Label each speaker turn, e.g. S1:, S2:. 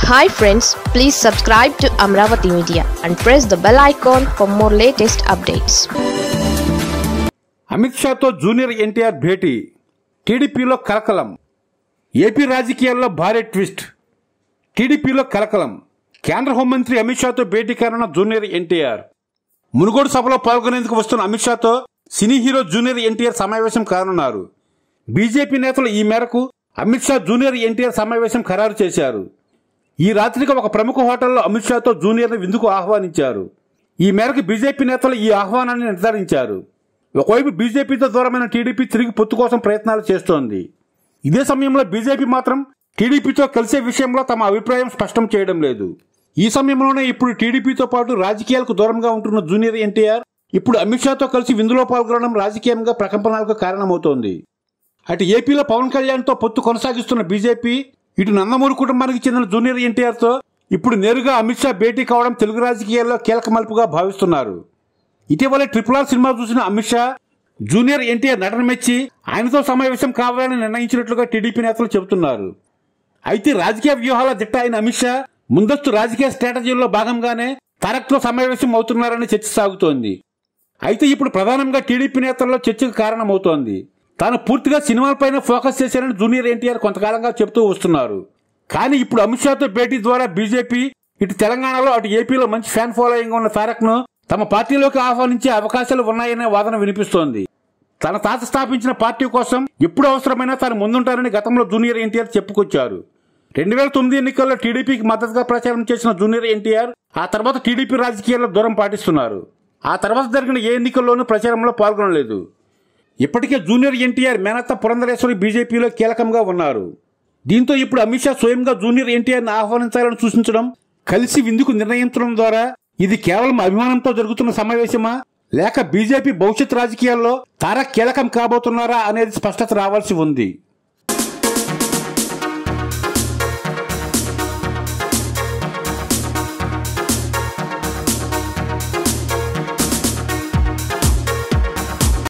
S1: hi friends please subscribe to Amaravati media and press the bell icon for more latest updates
S2: Amit షాతో junior NTR భేటీ టీడీపీలో కలకలం AP రాజకీయాల్లో భారీ ట్విస్ట్ టీడీపీలో కలకలం కేంద్ర హోంమంత్రి అమిత్ షాతో భేటీ కానున్న జూనియర్ ఎన్టీఆర్ మునుగోడు సభలో పాల్గొనేందుకు వస్తున్న అమిత్ షాతో సినీ హీరో జూనియర్ ఎన్టీఆర్ సమావేశం కానున్నారు బీజేపీ నేతలు ఈ మేరకు అమిత్ షా జూనియర్ ఎన్టీఆర్ సమావేశం ఖరారు చేశారు ఈ రాత్రికి ఒక ప్రముఖ హోటల్లో అమిత్ షాతో జూనియర్ని విందుకు ఆహ్వానించారు ఈ మేరకు బీజేపీ నేతలు ఈ ఆహ్వానాన్ని నిర్ధారించారు ఒకవైపు బీజేపీతో దూరమైన టీడీపీ తిరిగి పొత్తు కోసం ప్రయత్నాలు చేస్తోంది ఇదే సమయంలో బీజేపీ మాత్రం టీడీపీతో కలిసే విషయంలో తమ అభిప్రాయం స్పష్టం చేయడం లేదు ఈ సమయంలోనే ఇప్పుడు టీడీపీతో పాటు రాజకీయాలకు దూరంగా ఉంటున్న జూనియర్ ఎన్టీఆర్ ఇప్పుడు అమిత్ షాతో కలిసి విందులో పాల్గొనడం రాజకీయంగా ప్రకంపనలకు కారణమవుతోంది అటు ఏపీలో పవన్ కళ్యాణ్తో పొత్తు కొనసాగిస్తున్న బీజేపీ ఇటు నందమూరి కుటుంబానికి చెందిన జూనియర్ ఎన్టీఆర్తో ఇప్పుడు నేరుగా అమిత్ షా భేటీ కావడం తెలుగు రాజకీయాల్లో కీలక మలుపుగా భావిస్తున్నారు ఇటీవలే ట్రిపుల్ ఆర్ సినిమా చూసిన అమిత్ షా జూనియర్ ఎన్టీఆర్ నటన మెచ్చి ఆయనతో సమావేశం కావాలని నిర్ణయించినట్లుగా టీడీపీ నేతలు చెబుతున్నారు అయితే రాజకీయ వ్యూహాల దిట్ట అయిన అమిత్ షా ముందస్తు రాజకీయ స్ట్రాటజీల్లో భాగంగానే తారక్తో సమావేశం అవుతున్నారని చర్చ సాగుతోంది అయితే ఇప్పుడు ప్రధానంగా టీడీపీ నేతల్లో చర్చకు కారణమవుతోంది తాను పూర్తిగా సినిమాలపైన ఫోకస్ చేశారని జూనియర్ ఎన్టీఆర్ కొంతకాలంగా చెబుతూ వస్తున్నారు కానీ ఇప్పుడు అమిత్ షాతో భేటీ ద్వారా బీజేపీ ఇటు తెలంగాణలో అటు ఏపీలో మంచి ఫ్యాన్ ఫాలోయింగ్ ఉన్న తారక్ ను తమ పార్టీలోకి ఆహ్వానించే అవకాశాలు ఉన్నాయనే వాదన వినిపిస్తోంది తన తాత స్థాపించిన పార్టీ కోసం ఎప్పుడు అవసరమైనా తాను ముందుంటారని గతంలో జూనియర్ ఎన్టీఆర్ చెప్పుకొచ్చారు రెండు వేల తొమ్మిది ఎన్నికల్లో టీడీపీకి మద్దతుగా ప్రచారం చేసిన జూనియర్ ఎన్టీఆర్ ఆ తర్వాత టీడీపీ రాజకీయాల్లో దూరం పాటిస్తున్నారు ఆ తర్వాత జరిగిన ఏ ఎన్నికల్లోనూ ప్రచారంలో పాల్గొనలేదు ఇప్పటికే జూనియర్ ఎన్టీఆర్ మేనత్త పురంధరేశ్వరి బీజేపీలో కీలకంగా ఉన్నారు దీంతో ఇప్పుడు అమిత్ షా స్వయంగా జూనియర్ ఎన్టీఆర్ని ఆహ్వానించాలని సూచించడం కలిసి విందుకు నిర్ణయించడం ద్వారా ఇది కేవలం అభిమానంతో జరుగుతున్న సమావేశమా లేక బీజేపీ భవిష్యత్ రాజకీయాల్లో తారక్ కీలకం కాబోతున్నారా అనేది స్పష్టత రావాల్సి ఉంది